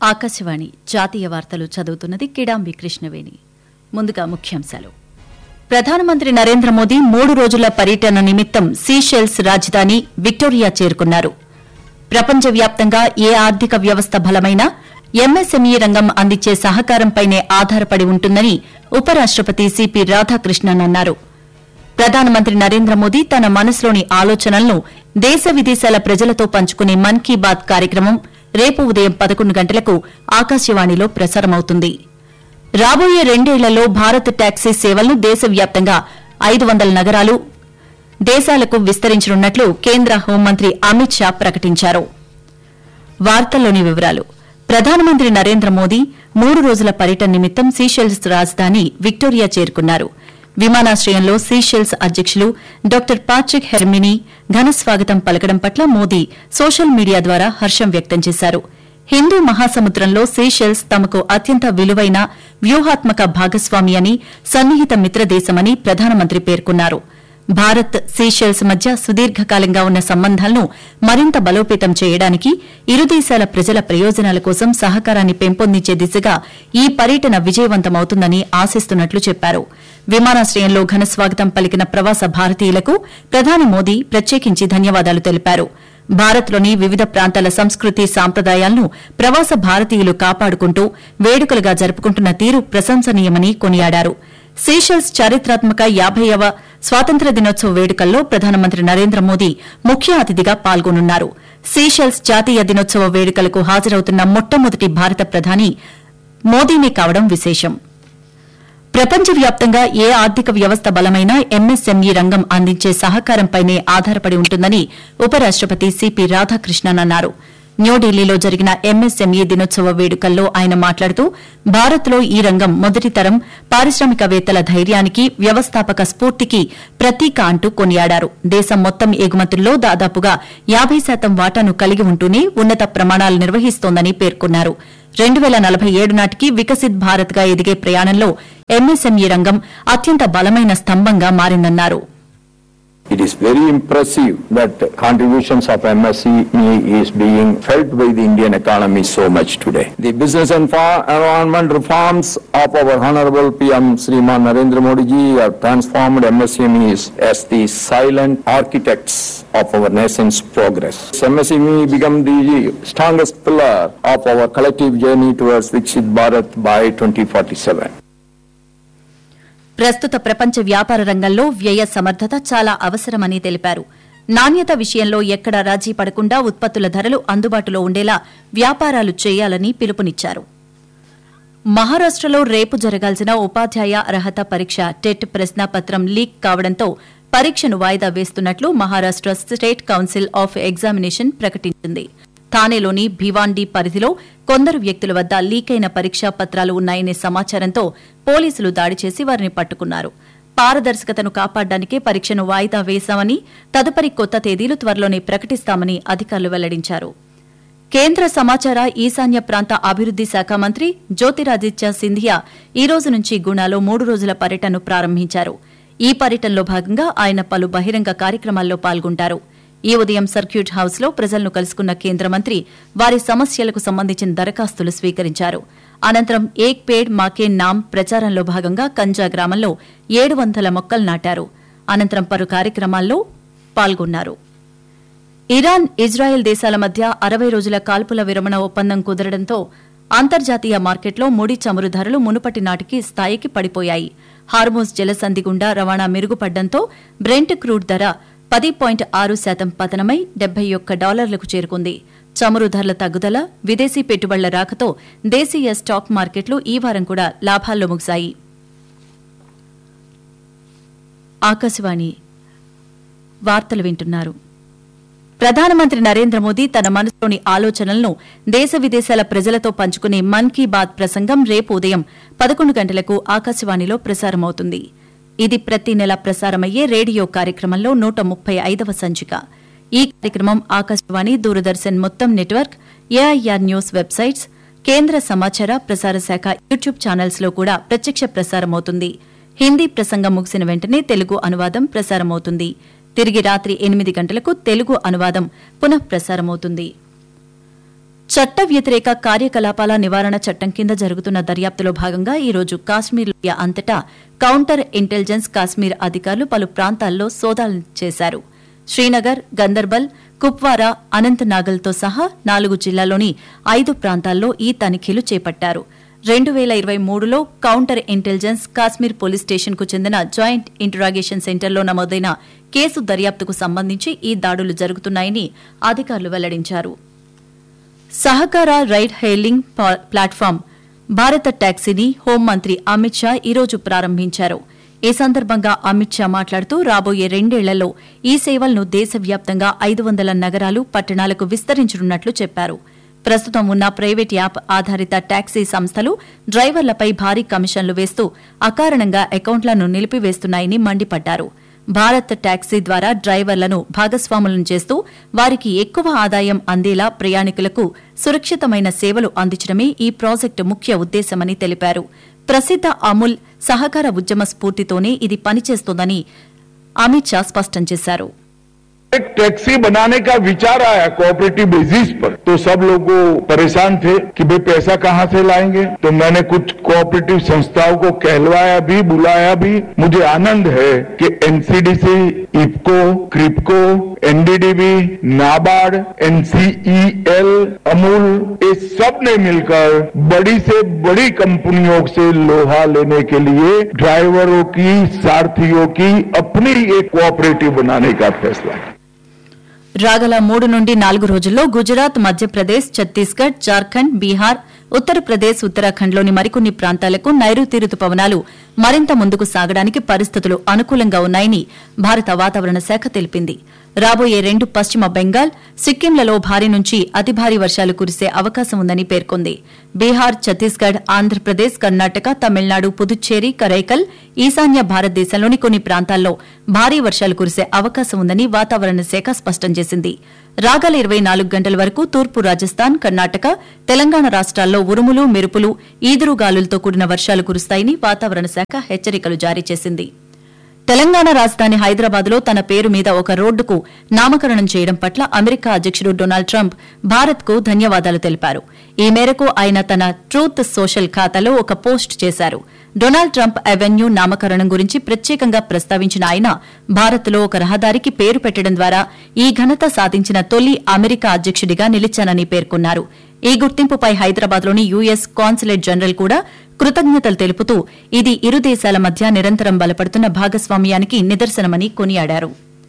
ఆకాశవాణి జాతీయ వార్తలు చదువుతున్నది కిడాంబి కృష్ణవేణి ముందుగా ముఖ్యాంశాలు ప్రధానమంత్రి నరేంద్ర మోదీ మూడు రోజుల పర్యటన నిమిత్తం సీషెల్స్ రాజధాని విక్టోరియా చేరుకున్నారు ప్రపంచవ్యాప్తంగా ఏ ఆర్థిక వ్యవస్థ బలమైనా ఎంఎస్ఎంఈ రంగం అందించే సహకారంపైనే ఆధారపడి ఉంటుందని ఉపరాష్టపతి సిపి రాధాకృష్ణన్ అన్నారు ప్రధానమంత్రి నరేంద్ర మోదీ తన మనసులోని ఆలోచనలను దేశ విదేశాల ప్రజలతో పంచుకునే మన్ కీ బాత్ కార్యక్రమం రేపు ఉదయం పదకొండు గంటలకు ఆకాశవాణిలో ప్రసారమవుతుంది రాబోయే రెండేళ్లలో భారత్ టాక్సీ సేవలను దేశవ్యాప్తంగా ఐదు వందల నగరాలు దేశాలకు విస్తరించనున్నట్లు కేంద్ర హోంమంత్రి అమిత్ షా ప్రకటించారు వార్తల్లోని వివరాలు ప్రధానమంత్రి నరేంద్ర మోదీ మూడు రోజుల పర్యటన నిమిత్తం సీషెల్స్ రాజధాని విక్టోరియా చేరుకున్నారు విమానాశ్రయంలో సీషెల్స్ అధ్యకులు డాక్టర్ పాట్రిక్ హెర్మినీ ఘన స్వాగతం పలకడం పట్ల మోదీ సోషల్ మీడియా ద్వారా హర్షం వ్యక్తం చేశారు హిందూ మహాసముద్రంలో సీషెల్స్ తమకు అత్యంత విలువైన వ్యూహాత్మక భాగస్వామి అని సన్నిహిత మిత్రదేశమని ప్రధానమంత్రి పేర్కొన్నారు భారత్ సీషెల్స్ మధ్య సుదీర్ఘకాలంగా ఉన్న సంబంధాలను మరింత బలోపేతం చేయడానికి ఇరు దేశాల ప్రజల ప్రయోజనాల కోసం సహకారాన్ని పెంపొందించే దిశగా ఈ పర్యటన విజయవంతమవుతుందని ఆశిస్తున్నట్లు చెప్పారు విమానాశ్రయంలో ఘనస్వాగతం పలికిన ప్రవాస భారతీయులకు ప్రధాని మోదీ ప్రత్యేకించి ధన్యవాదాలు తెలిపారు భారత్లోని వివిధ ప్రాంతాల సంస్కృతి సాంప్రదాయాలను ప్రవాస భారతీయులు కాపాడుకుంటూ వేడుకలుగా జరుపుకుంటున్న తీరు ప్రశంసనీయమని కొనియాడారు సీషెల్స్ చారిత్రాత్మక యాభైవ స్వాతంత్ర దినోత్సవ వేడుకల్లో ప్రధానమంత్రి నరేంద్ర మోదీ ముఖ్య అతిథిగా పాల్గొనున్నారు సీషెల్స్ జాతీయ దినోత్సవ వేడుకలకు హాజరవుతున్న మొట్టమొదటి భారత ప్రధాని మోదీనే కావడం విశేషం ప్రపంచవ్యాప్తంగా ఏ ఆర్థిక వ్యవస్థ బలమైనా ఎంఎస్ఎంఈ రంగం అందించే సహకారంపైనే ఆధారపడి ఉంటుందని ఉపరాష్టపతి సిపి రాధాకృష్ణన్ అన్నారు న్యూఢిల్లీలో జరిగిన ఎంఎస్ఎంఈ దినోత్సవ వేడుకల్లో ఆయన మాట్లాడుతూ భారత్లో ఈ రంగం మొదటి తరం పారిశ్రామికవేత్తల ధైర్యానికి వ్యవస్థాపక స్ఫూర్తికి ప్రతీక అంటూ కొనియాడారు దేశం మొత్తం ఎగుమతుల్లో దాదాపుగా యాబై శాతం వాటాను కలిగి ఉంటూనే ఉన్నత ప్రమాణాలు నిర్వహిస్తోందని పేర్కొన్నారు రెండు వేల నలభై ఏడు నాటికి వికసిత్ భారత్ గా ఎదిగే ప్రయాణంలో ఎంఎస్ఎంఈ రంగం అత్యంత బలమైన స్తంభంగా మారిందన్నారు It is very impressive that contributions of MSCE is being felt by the Indian economy so much today. The business and fa- environment reforms of our Honorable PM Sriman Narendra Modi ji have transformed MSCMEs as the silent architects of our nation's progress. MSCME become the strongest pillar of our collective journey towards Viksit Bharat by 2047. ప్రస్తుత ప్రపంచ వ్యాపార రంగంలో వ్యయ సమర్థత చాలా అవసరమని తెలిపారు నాణ్యత విషయంలో ఎక్కడా రాజీ పడకుండా ఉత్పత్తుల ధరలు అందుబాటులో ఉండేలా వ్యాపారాలు చేయాలని పిలుపునిచ్చారు మహారాష్టలో రేపు జరగాల్సిన ఉపాధ్యాయ అర్హత పరీక్ష టెట్ ప్రశ్నాపత్రం లీక్ కావడంతో పరీక్షను వాయిదా వేస్తున్నట్లు Maharashtra state council of examination ప్రకటించింది థానేలోని భివాండి పరిధిలో కొందరు వ్యక్తుల వద్ద లీకైన పరీక్షా పత్రాలు ఉన్నాయనే సమాచారంతో పోలీసులు దాడి చేసి వారిని పట్టుకున్నారు పారదర్శకతను కాపాడడానికే పరీక్షను వాయిదా వేశామని తదుపరి కొత్త తేదీలు త్వరలోనే ప్రకటిస్తామని అధికారులు వెల్లడించారు కేంద్ర సమాచార ఈశాన్య ప్రాంత అభివృద్ది శాఖ మంత్రి జ్యోతిరాదిత్య సింధియా ఈ రోజు నుంచి గుణాలో మూడు రోజుల పర్యటనను ప్రారంభించారు ఈ పర్యటనలో భాగంగా ఆయన పలు బహిరంగ కార్యక్రమాల్లో పాల్గొంటారు ఈ ఉదయం సర్క్యూట్ హౌస్ లో ప్రజలను కలుసుకున్న కేంద్ర మంత్రి వారి సమస్యలకు సంబంధించిన దరఖాస్తులు స్వీకరించారు అనంతరం ఏక్ పేడ్ మాకే నామ్ ప్రచారంలో భాగంగా కంజా గ్రామంలో ఏడు వందల మొక్కలు నాటారు అనంతరం పలు కార్యక్రమాల్లో పాల్గొన్నారు ఇరాన్ ఇజ్రాయెల్ దేశాల మధ్య అరవై రోజుల కాల్పుల విరమణ ఒప్పందం కుదరడంతో అంతర్జాతీయ మార్కెట్లో ముడి చమురు ధరలు మునుపటి నాటికి స్థాయికి పడిపోయాయి హార్మోస్ జలసంధి గుండా రవాణా మెరుగుపడ్డంతో బ్రెంట్ క్రూడ్ ధర పది పాయింట్ ఆరు శాతం పతనమై డెబ్బై ఒక్క డాలర్లకు చేరుకుంది చమురు ధరల తగ్గుదల విదేశీ పెట్టుబడుల రాకతో దేశీయ స్టాక్ మార్కెట్లు ఈ వారం కూడా లాభాల్లో ముగిశాయి ఆకాశవాణి వార్తలు వింటున్నారు ప్రధానమంత్రి నరేంద్ర మోదీ తన మనసులోని ఆలోచనలను దేశ విదేశాల ప్రజలతో పంచుకునే మన్ కీ బాత్ ప్రసంగం రేపు ఉదయం పదకొండు గంటలకు ఆకాశవాణిలో ప్రసారమవుతుంది ఇది ప్రతి నెల ప్రసారమయ్యే రేడియో కార్యక్రమంలో నూట ముప్పై ఐదవ సంచిక ఈ కార్యక్రమం ఆకాశవాణి దూరదర్శన్ మొత్తం నెట్వర్క్ ఏఐఆర్ న్యూస్ వెబ్సైట్స్ కేంద్ర సమాచార ప్రసార శాఖ యూట్యూబ్ ఛానల్స్ లో కూడా ప్రత్యక్ష ప్రసారమవుతుంది హిందీ ప్రసంగం ముగిసిన వెంటనే తెలుగు అనువాదం ప్రసారమవుతుంది తిరిగి రాత్రి ఎనిమిది గంటలకు తెలుగు అనువాదం పునః ప్రసారమవుతుంది చట్ట వ్యతిరేక కార్యకలాపాల నివారణ చట్టం కింద జరుగుతున్న దర్యాప్తులో భాగంగా ఈ రోజు కాశ్మీర్ లోయ అంతటా కౌంటర్ ఇంటెలిజెన్స్ కాశ్మీర్ అధికారులు పలు ప్రాంతాల్లో సోదాలు చేశారు శ్రీనగర్ గందర్బల్ కుప్వారా అనంతనాగల్తో సహా నాలుగు జిల్లాల్లోని ఐదు ప్రాంతాల్లో ఈ తనిఖీలు చేపట్టారు రెండు వేల ఇరవై మూడులో కౌంటర్ ఇంటెలిజెన్స్ కాశ్మీర్ పోలీస్ స్టేషన్కు చెందిన జాయింట్ ఇంటరాగేషన్ సెంటర్లో నమోదైన కేసు దర్యాప్తుకు సంబంధించి ఈ దాడులు జరుగుతున్నాయని అధికారులు వెల్లడించారు సహకార రైడ్ హెయిలింగ్ పా- ప్లాట్ఫామ్ భారత టాక్సీని హోంమంత్రి అమిత్ షా ఈరోజు ప్రారంభించారు ఈ సందర్భంగా అమిత్ షా మాట్లాడుతూ రాబోయే రెండేళ్లలో ఈ సేవలను దేశవ్యాప్తంగా ఐదు వందల నగరాలు పట్టణాలకు విస్తరించనున్నట్లు చెప్పారు ప్రస్తుతం ఉన్న ప్రైవేట్ యాప్ ఆధారిత టాక్సీ సంస్థలు డ్రైవర్లపై భారీ కమిషన్లు వేస్తూ అకారణంగా అకౌంట్లను నిలిపివేస్తున్నాయని మండిపడ్డారు భారత్ టాక్సీ ద్వారా డ్రైవర్లను భాగస్వాములను చేస్తూ వారికి ఎక్కువ ఆదాయం అందేలా ప్రయాణికులకు సురక్షితమైన సేవలు అందించడమే ఈ ప్రాజెక్టు ముఖ్య ఉద్దేశమని తెలిపారు ప్రసిద్ధ అమూల్ సహకార ఉద్యమ స్ఫూర్తితోనే ఇది పనిచేస్తోందని అమిత్ షా స్పష్టం చేశారు एक टैक्सी बनाने का विचार आया कोऑपरेटिव बेसिस पर तो सब लोग परेशान थे कि भाई पैसा कहां से लाएंगे तो मैंने कुछ कोऑपरेटिव संस्थाओं को कहलवाया भी बुलाया भी मुझे आनंद है कि NCDC IFFCO KRIBHCO NDDB NABARD NCEL Amul ये सब ने मिलकर बड़ी से बड़ी कंपनियों से लोहा लेने के लिए ड्राइवरों की सारथियों की अपनी एक कोऑपरेटिव बनाने का फैसला किया రాగల మూడు నుండి నాలుగు రోజుల్లో గుజరాత్ మధ్యప్రదేశ్ ఛత్తీస్గఢ్ జార్ఖండ్ బీహార్ ఉత్తరప్రదేశ్ ఉత్తరాఖండ్లోని మరికొన్ని ప్రాంతాలకు నైరుతి రుతుపవనాలు మరింత ముందుకు సాగడానికి పరిస్థితులు అనుకూలంగా ఉన్నాయని భారత వాతావరణ శాఖ తెలిపింది రాబోయే రెండు పశ్చిమ బెంగాల్ సిక్కింలలో భారీ నుంచి అతి భారీ వర్షాలు కురిసే అవకాశం ఉందని పేర్కొంది బీహార్ ఛత్తీస్గఢ్ ఆంధ్రప్రదేశ్ కర్ణాటక తమిళనాడు పుదుచ్చేరి కరైకల్ ఈశాన్య భారతదేశంలోని కొన్ని ప్రాంతాల్లో భారీ వర్షాలు కురిసే అవకాశం ఉందని వాతావరణ శాఖ స్పష్టం చేసింది రాగల ఇరవై నాలుగు గంటల వరకు తూర్పు రాజస్థాన్ కర్ణాటక తెలంగాణ రాష్ట్రాల్లో ఉరుములు మెరుపులు ఈదురుగాలులతో కూడిన వర్షాలు కురుస్తాయని వాతావరణ శాఖ హెచ్చరికలు జారీ చేసింది తెలంగాణ రాజధాని హైదరాబాద్ లో తన పేరు మీద ఒక రోడ్డుకు నామకరణం చేయడం పట్ల అమెరికా అధ్యకుడు డొనాల్డ్ ట్రంప్ భారత్ కు ధన్యవాదాలు తెలిపారు ఈ మేరకు ఆయన తన ట్రూత్ సోషల్ ఖాతాలో ఒక పోస్ట్ చేశారు డొనాల్డ్ ట్రంప్ అవెన్యూ నామకరణం గురించి ప్రత్యేకంగా ప్రస్తావించిన ఆయన భారత్లో ఒక రహదారికి పేరు పెట్టడం ద్వారా ఈ ఘనత సాధించిన తొలి అమెరికా అధ్యకుడిగా నిలిచానని పేర్కొన్నారు ఈ గుర్తింపుపై హైదరాబాద్లోని యూఎస్ కాన్సులేట్ జనరల్ కూడా కృతజ్ఞతలు తెలుపుతూ ఇది ఇరు దేశాల మధ్య నిరంతరం బలపడుతున్న భాగస్వామ్యానికి నిదర్శనమని కొనియాడారు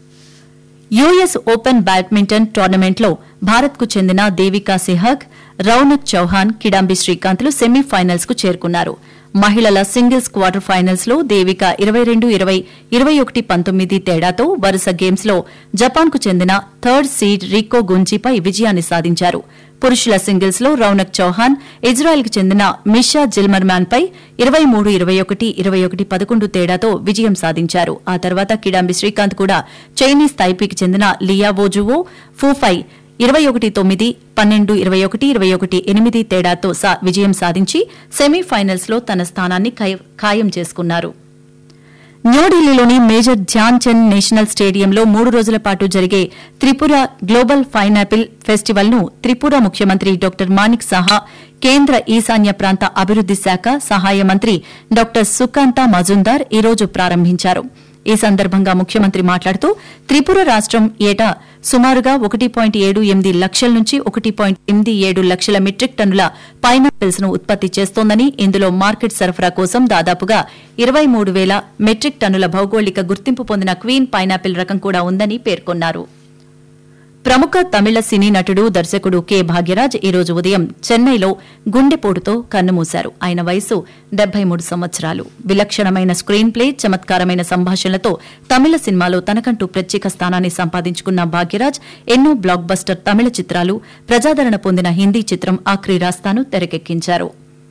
యూఎస్ ఓపెన్ బ్యాడ్మింటన్ టోర్నమెంట్లో భారత్కు చెందిన దేవికా సెహగ్ రౌనక్ చౌహాన్ కిడాంబి శ్రీకాంత్లు సెమీఫైనల్స్ కు చేరుకున్నారు మహిళల సింగిల్స్ క్వార్టర్ ఫైనల్స్ లో దేవిక ఇరవై రెండు ఇరవై ఇరవై ఒకటి పంతొమ్మిది తేడాతో వరుస గేమ్స్ లో జపాన్ కు చెందిన థర్డ్ సీడ్ రికో గుంజీపై విజయాన్ని సాధించారు పురుషుల సింగిల్స్ లో రౌనక్ చౌహాన్ ఇజ్రాయెల్ కు చెందిన మిషా జిల్మర్మాన్ పై ఇరవై మూడు ఇరవై ఒకటి ఇరవై ఒకటి పదకొండు తేడాతో విజయం సాధించారు ఆ తర్వాత కిడాంబి శ్రీకాంత్ కూడా చైనీస్ తైపీకి చెందిన లియా వోజువో ఫూఫై ఇరవై ఒకటి తొమ్మిది పన్నెండు ఇరవై ఒకటి ఇరవై ఒకటి ఎనిమిది తేడాతో సా- విజయం సాధించి సెమీఫైనల్స్ లో తన స్థానాన్ని ఖాయ- ఖాయం చేసుకున్నారు న్యూఢిల్లీలోని మేజర్ ధ్యాన్ చంద్ నేషనల్ స్టేడియంలో మూడు రోజుల పాటు జరిగే త్రిపుర గ్లోబల్ పైనాపిల్ ఫెస్టివల్ ను త్రిపుర ముఖ్యమంత్రి డాక్టర్ మాణిక్ సాహా కేంద్ర ఈశాన్య ప్రాంత అభివృద్ది శాఖ సహాయ మంత్రి డాక్టర్ సుకాంత మజుందార్ ఈ రోజు ప్రారంభించారు ఈ సందర్భంగా ముఖ్యమంత్రి మాట్లాడుతూ త్రిపుర రాష్టం ఏటా సుమారుగా ఒకటి పాయింట్ ఏడు ఎనిమిది లక్షల నుంచి ఒకటి పాయింట్ ఎనిమిది ఏడు లక్షల మెట్రిక్ టన్నుల పైనాపిల్స్ ను ఉత్పత్తి చేస్తోందని ఇందులో మార్కెట్ సరఫరా కోసం దాదాపుగా ఇరవై మూడు వేల మెట్రిక్ టన్నుల భౌగోళిక గుర్తింపు పొందిన క్వీన్ పైనాపిల్ రకం కూడా ఉందని పేర్కొన్నారు ప్రముఖ తమిళ సినీ నటుడు దర్శకుడు కె భాగ్యరాజ్ ఈ రోజు ఉదయం చెన్నైలో గుండెపోటుతో కన్నుమూశారు ఆయన వయసు డెబ్బై మూడు సంవత్సరాలు విలక్షణమైన స్క్రీన్ ప్లే చమత్కారమైన సంభాషణలతో తమిళ సినిమాలో తనకంటూ ప్రత్యేక స్థానాన్ని సంపాదించుకున్న భాగ్యరాజ్ ఎన్నో బ్లాక్ బస్టర్ తమిళ చిత్రాలు ప్రజాదరణ పొందిన హిందీ చిత్రం ఆఖరి రాస్తాను తెరకెక్కించారు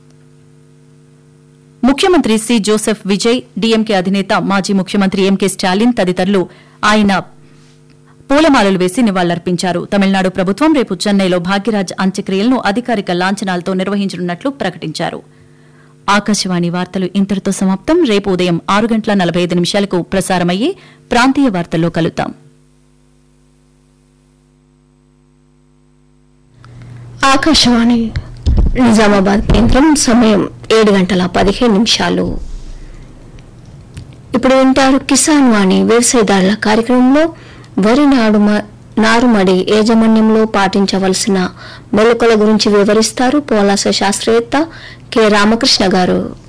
ముఖ్యమంత్రి సి జోసెఫ్ విజయ్ డీఎంకే అధినేత మాజీ ముఖ్యమంత్రి ఎంకే స్టాలిన్ తదితరులు ఆయన పూలమాలలు వేసి నివాళులర్పించారు తమిళనాడు ప్రభుత్వం రేపు చెన్నైలో భాగ్యరాజ్ అంత్యక్రియలను అధికారిక లాంఛనాలతో నిర్వహించనున్నట్లు ప్రకటించారు ఆకాశవాణి వార్తలు ఇంతటితో సమాప్తం రేపు ఉదయం ఆరు గంటల నలభై ఐదు నిమిషాలకు ప్రసారమయ్యే ప్రాంతీయ వార్తల్లో కలుద్దాం ఆకాశవాణి నిజామాబాద్ కేంద్రం సమయం ఏడు గంటల పదిహేను నిమిషాలు ఇప్పుడు వింటారు కిసాన్ వాణి వ్యవసాయదారుల కార్యక్రమంలో వరి నాడుమ నారుమడి యాజమాన్యంలో పాటించవలసిన మెలకుల గురించి వివరిస్తారు పోలాస శాస్త్రవేత్త కె రామకృష్ణ గారు